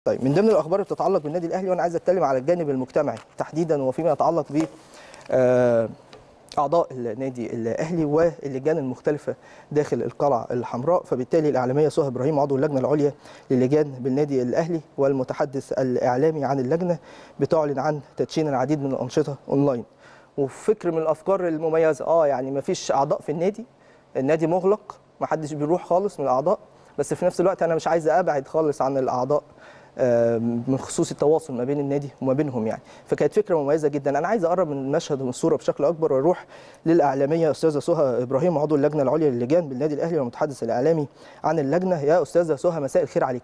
طيب من ضمن الاخبار اللي بتتعلق بالنادي الاهلي وانا عايز اتكلم على الجانب المجتمعي تحديدا وفيما يتعلق ب آه، اعضاء النادي الاهلي واللجان المختلفه داخل القلعه الحمراء فبالتالي الاعلاميه سهى ابراهيم عضو اللجنه العليا للجان بالنادي الاهلي والمتحدث الاعلامي عن اللجنه بتعلن عن تدشين العديد من الانشطه اونلاين وفكر من الافكار المميزه اه يعني ما فيش اعضاء في النادي النادي مغلق ما حدش بيروح خالص من الاعضاء بس في نفس الوقت انا مش عايز ابعد خالص عن الاعضاء آه، من خصوص التواصل ما بين النادي وما بينهم يعني فكانت فكره مميزه جدا انا عايز اقرب من المشهد ومن الصوره بشكل اكبر واروح للاعلاميه استاذه سهى ابراهيم عضو اللجنه العليا للجان بالنادي الاهلي والمتحدث الاعلامي عن اللجنه يا استاذه سهى مساء الخير عليك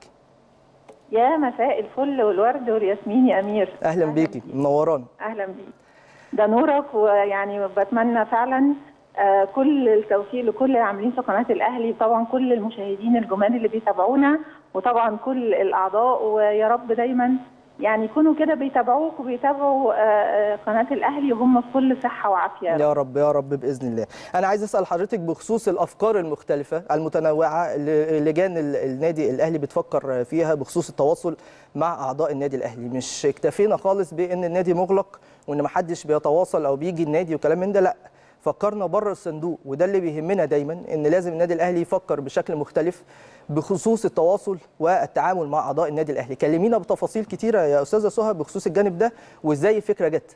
يا مساء الفل والورد والياسمين يا امير اهلا بيكي منورانا اهلا بيك ده نورك ويعني بتمنى فعلا آه، كل التوفيق لكل العاملين في قناه الاهلي طبعا كل المشاهدين الجمال اللي بيتابعونا وطبعا كل الاعضاء ويا رب دايما يعني يكونوا كده بيتابعوك وبيتابعوا آه، آه، قناه الاهلي وهم في كل صحه وعافيه يا رب يا رب باذن الله انا عايز اسال حضرتك بخصوص الافكار المختلفه المتنوعه اللي لجان ال- النادي الاهلي بتفكر فيها بخصوص التواصل مع اعضاء النادي الاهلي مش اكتفينا خالص بان النادي مغلق وان ما حدش بيتواصل او بيجي النادي وكلام من ده لا فكرنا بره الصندوق وده اللي بيهمنا دايما ان لازم النادي الاهلي يفكر بشكل مختلف بخصوص التواصل والتعامل مع اعضاء النادي الاهلي كلمينا بتفاصيل كتيره يا استاذه سهى بخصوص الجانب ده وازاي الفكره جت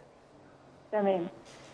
تمام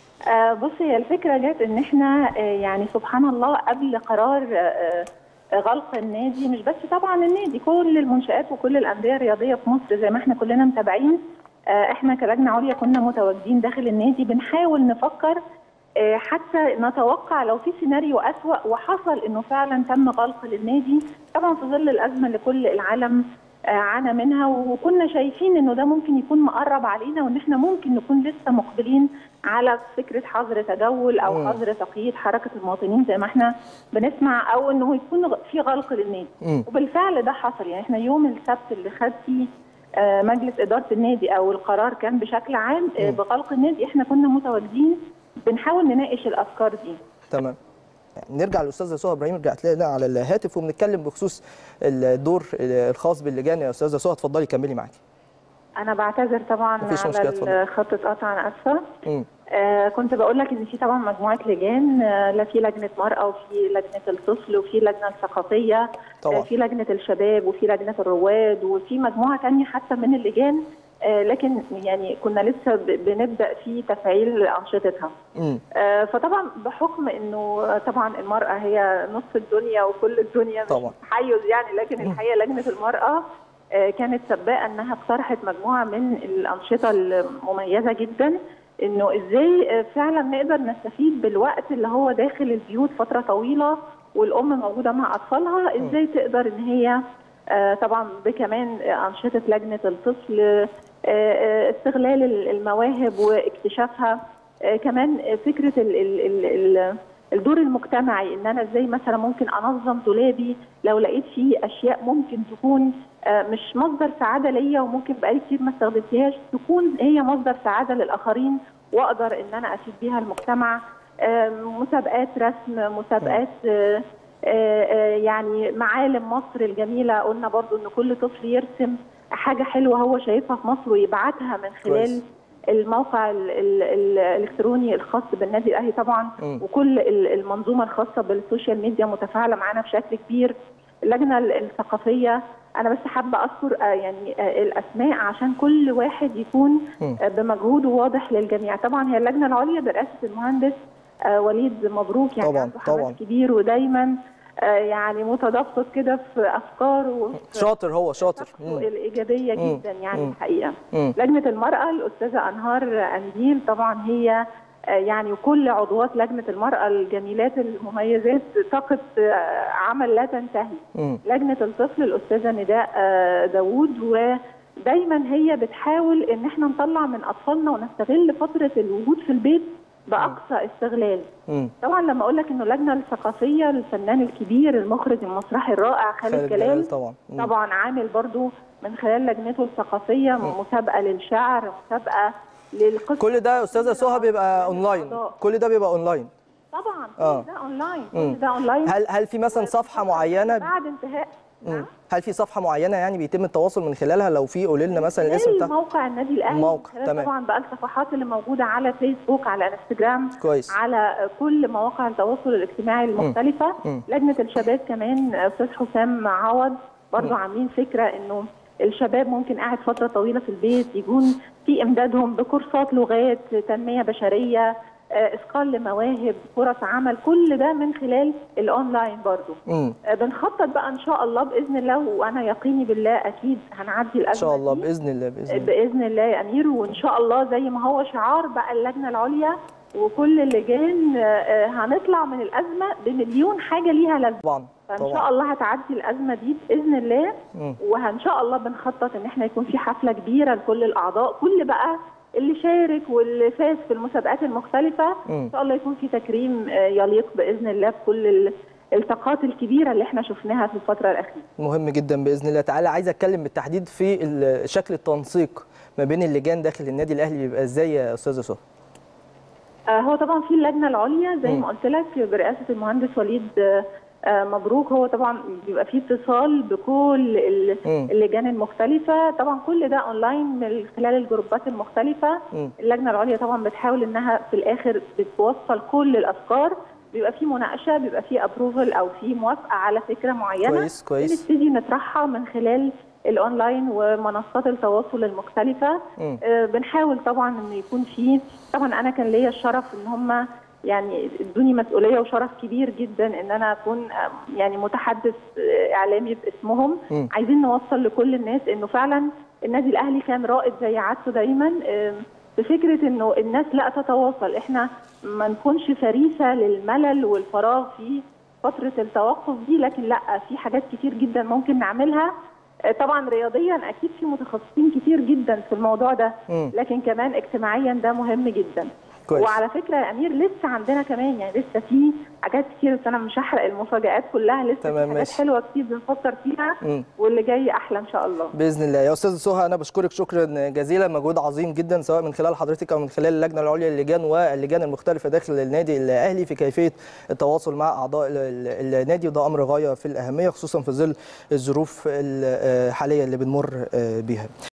آه بصي هي الفكره جت ان احنا آه يعني سبحان الله قبل قرار آه آه، غلق النادي مش بس طبعا النادي كل المنشات وكل الانديه الرياضيه في مصر زي ما احنا كلنا متابعين آه احنا كلجنه عليا كنا متواجدين داخل النادي بنحاول نفكر آه حتى نتوقع لو في سيناريو اسوا وحصل انه فعلا تم غلق للنادي طبعا في ظل الازمه اللي كل العالم آه، عانى منها وكنا شايفين انه ده ممكن يكون مقرب علينا وان احنا ممكن نكون لسه مقبلين على فكره حظر تجول او مم. حظر تقييد حركه المواطنين زي ما احنا بنسمع او انه يكون غ- في غلق للنادي مم. وبالفعل ده حصل يعني احنا يوم السبت اللي خد فيه آه، مجلس اداره النادي او القرار كان بشكل عام آه، مم. بغلق النادي احنا كنا متواجدين بنحاول نناقش الافكار دي تمام نرجع للاستاذه سهى ابراهيم رجعت لنا على الهاتف وبنتكلم بخصوص الدور الخاص باللجان يا استاذه سهى اتفضلي كملي معاكي انا بعتذر طبعا مفيش مشكلة، على اتفضل. الخط اتقطع انا اسفه مم. آه كنت بقول لك ان في طبعا مجموعه لجان آه لا في لجنه مراه وفي لجنه الطفل وفي لجنه الثقافيه طبعا. آه في لجنه الشباب وفي لجنه الرواد وفي مجموعه ثانيه حتى من اللجان آه لكن يعني كنا لسه ب- بنبدا في تفعيل انشطتها مم. آه فطبعا بحكم انه آه، طبعا المراه هي نصف الدنيا وكل الدنيا مش طبعا. تحيز يعني لكن الحقيقه لجنه المراه آه، كانت سباقه انها اقترحت مجموعه من الانشطه المميزه جدا انه ازاي آه، فعلا نقدر نستفيد بالوقت اللي هو داخل البيوت فتره طويله والام موجوده مع اطفالها ازاي تقدر ان هي آه، طبعا بكمان آه، انشطه لجنه الطفل آه، آه، استغلال المواهب واكتشافها آه، كمان آه، فكره ال ال ال ال الدور المجتمعي ان انا ازاي مثلا ممكن انظم دولابي لو لقيت فيه اشياء ممكن تكون آه، مش مصدر سعاده ليا وممكن بقالي كتير ما استخدمتهاش تكون هي مصدر سعاده للاخرين واقدر ان انا افيد بيها المجتمع آه، مسابقات رسم مسابقات آه، آه، آه، يعني معالم مصر الجميله قلنا برضو ان كل طفل يرسم حاجه حلوه هو شايفها في مصر ويبعتها من خلال كويس. الموقع ال- ال- ال- الالكتروني الخاص بالنادي الاهلي طبعا مم. وكل ال- المنظومه الخاصه بالسوشيال ميديا متفاعله معانا بشكل كبير اللجنه ال- الثقافيه انا بس حابه اذكر آه، يعني آه، الاسماء عشان كل واحد يكون مم. آه، بمجهوده واضح للجميع طبعا هي اللجنه العليا برئاسه المهندس آه، وليد مبروك يعني طبعاً، عنده حماس طبعاً. كبير ودايما آه، يعني متدفق كده في افكاره وفي شاطر هو شاطر طاقته مم. الايجابيه مم. جدا يعني مم. الحقيقه مم. لجنه المراه الاستاذه انهار انديل طبعا هي آه، يعني وكل عضوات لجنه المراه الجميلات المميزات طاقه آه، عمل لا تنتهي مم. لجنه الطفل الاستاذه نداء آه، داوود ودايما هي بتحاول ان احنا نطلع من اطفالنا ونستغل فتره الوجود في البيت باقصى استغلال مم. طبعا لما اقول لك انه اللجنه الثقافيه الفنان الكبير المخرج المسرحي الرائع خالد خالد جلال جلال طبعا مم. طبعا عامل برضو من خلال لجنته الثقافيه مسابقه للشعر مسابقه للقصه كل ده يا استاذه سهى بيبقى اونلاين كل ده بيبقى اونلاين طبعا آه. كل ده اونلاين مم. كل ده اونلاين هل هل في مثلا صفحه معينه بعد انتهاء مم. هل في صفحه معينه يعني بيتم التواصل من خلالها لو في قولي لنا مثلا الاسم خلال بتاعها موقع النادي الاهلي موقع، خلال تمام. طبعا بقى الصفحات اللي موجوده على فيسبوك على انستجرام كويس على كل مواقع التواصل الاجتماعي المختلفه مم. لجنه الشباب كمان استاذ حسام عوض برضو مم. عاملين فكره انه الشباب ممكن قاعد فتره طويله في البيت يكون في امدادهم بكورسات لغات تنميه بشريه آه، اثقال لمواهب فرص عمل كل ده من خلال الاونلاين برضو مم. آه، بنخطط بقى ان شاء الله باذن الله وانا يقيني بالله اكيد هنعدي الازمه ان شاء الله دي. باذن الله باذن الله باذن الله يا امير وان شاء الله زي ما هو شعار بقى اللجنه العليا وكل اللجان آه، آه، هنطلع من الازمه بمليون حاجه ليها لازمه طبعا فان شاء طبعا الله هتعدي الازمه دي باذن الله مم. وان شاء الله بنخطط ان احنا يكون في حفله كبيره لكل الاعضاء كل بقى اللي شارك واللي فاز في المسابقات المختلفه مم. ان شاء الله يكون في تكريم آه، يليق باذن الله بكل ال- الطاقات الكبيره اللي احنا شفناها في الفتره الاخيره مهم جدا باذن الله تعالى عايز اتكلم بالتحديد في ال- شكل التنسيق ما بين اللجان داخل النادي الاهلي بيبقى ازاي يا استاذه سهى آه، هو طبعا في اللجنه العليا زي مم. ما قلت لك برئاسه المهندس وليد آه، آه، مبروك هو طبعا بيبقى فيه اتصال بكل ال- مم. اللجان المختلفه طبعا كل ده اونلاين من خلال الجروبات المختلفه مم. اللجنه العليا طبعا بتحاول انها في الاخر بتوصل كل الافكار بيبقى في مناقشه بيبقى في ابروفل او في موافقه على فكره معينه كويس كويس بنبتدي نطرحها من خلال الاونلاين ومنصات التواصل المختلفه مم. آه، بنحاول طبعا ان يكون في طبعا انا كان ليا الشرف ان هم يعني ادوني مسؤوليه وشرف كبير جدا ان انا اكون آه، يعني متحدث آه، اعلامي باسمهم مم. عايزين نوصل لكل الناس انه فعلا النادي الاهلي كان رائد زي عادته دايما آه، بفكره انه الناس لا تتواصل احنا ما نكونش فريسه للملل والفراغ في فتره التوقف دي لكن لا في حاجات كتير جدا ممكن نعملها آه، طبعا رياضيا اكيد في متخصصين كتير جدا في الموضوع ده مم. لكن كمان اجتماعيا ده مهم جدا كويس وعلى فكره يا امير لسه عندنا كمان يعني لسه في حاجات كتير بس انا مش هحرق المفاجات كلها لسه تمام، في حاجات ماشي. حلوه كتير بنفكر فيها مم. واللي جاي احلى ان شاء الله باذن الله يا استاذ سهى انا بشكرك شكرا جزيلا مجهود عظيم جدا سواء من خلال حضرتك او من خلال اللجنه العليا للجان واللجان المختلفه داخل النادي الاهلي في كيفيه التواصل مع اعضاء ال- ال- النادي وده امر غايه في الاهميه خصوصا في ظل الظروف الحاليه اللي بنمر بيها